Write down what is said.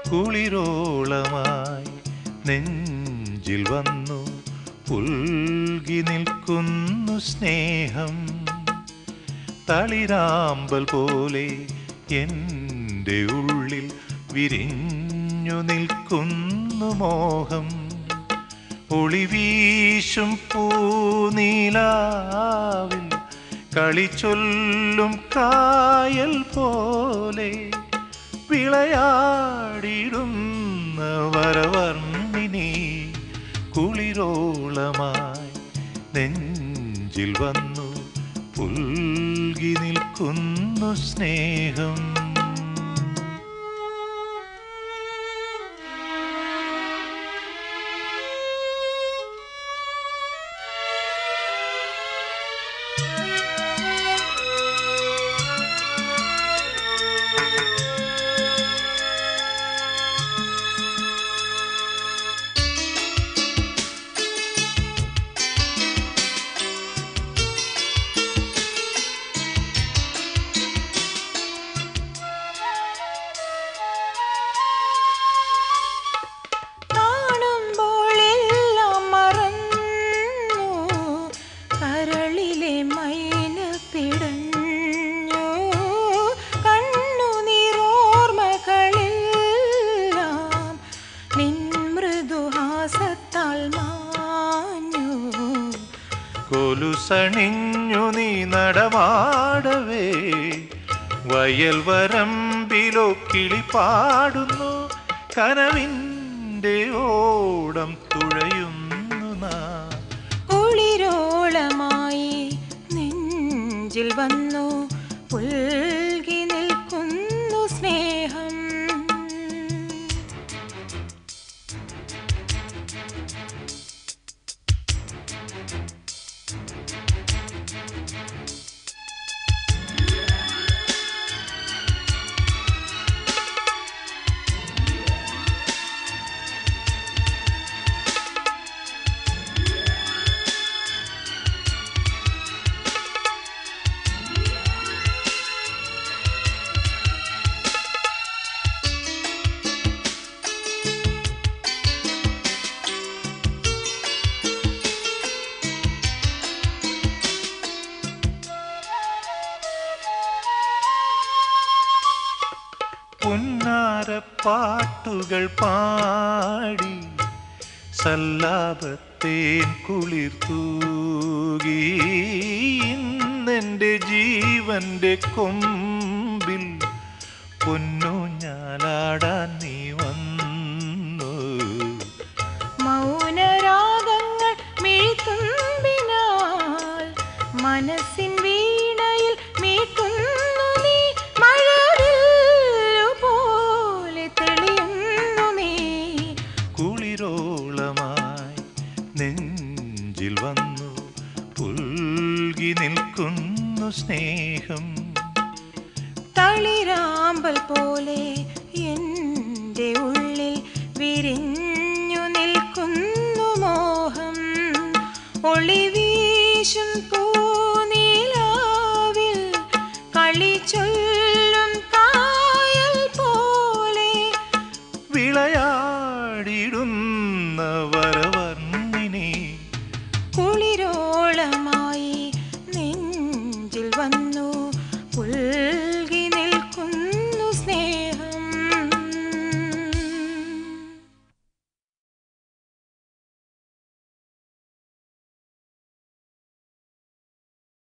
കുളിരോളമായി നെഞ്ചിൽ വന്നു പുൽകി നിൽക്കുന്നു സ്നേഹം തളിരാമ്പൽ പോലെ എൻ്റെ ഉള്ളിൽ വിരിഞ്ഞു നിൽക്കുന്നു മോഹം ഒളിവീശും പൂനീലാവിൽ കളിച്ചൊല്ലും കായൽ പോലെ വിളയാടിടുന്ന വരവർണ്ണിനി കുളിരോളമായി നെഞ്ചിൽ വന്നു പുൽകി നിൽക്കുന്നു സ്നേഹം കാണുമ്പോഴെല്ലാം മറന്നു കരളിലെ മൈന പിടഞ്ഞു കണ്ണുനീരോർമ്മകളെല്ലാം നിൻ മൃദുഹാസത്താൽ മാഞ്ഞു കൊലുസണിഞ്ഞു നീ നടമാടവേ വയൽ വരമ്പിലോ കിളി പാടുന്നു കനവിൻ്റെ ഓടം തുഴയുന്നു നാ കുളിരോളമായി നെഞ്ചിൽ വന്നു പുൽകി നിൽക്കുന്നു സ്നേഹം പുന്നാരപ്പാട്ടുകൾ പാടി സല്ലാപത്തേൻ കുളിർ തൂകി ഇന്നെൻ്റെ ജീവന്റെ കൊമ്പിൽ പൊന്നൂഞ്ഞാലാടാൻ നീ വന്നു മൗനരാഗങ്ങൾ മിഴിത്തുമ്പിനാൽ മനസ്സിൻ വീണയിൽ മീട്ടുന്നു നീ മഴവില്ലു പോലെ തെളിയുന്നു നീ കുളിരോളമായി നെഞ്ചിൽ വന്നു പുൽകി നിൽക്കുന്നു സ്നേഹം തളിരാമ്പൽ പോലെ എൻ്റെ ഉള്ളിൽ വിരിഞ്ഞു നിൽക്കുന്നു മോഹം ഒളിവീശും പൂ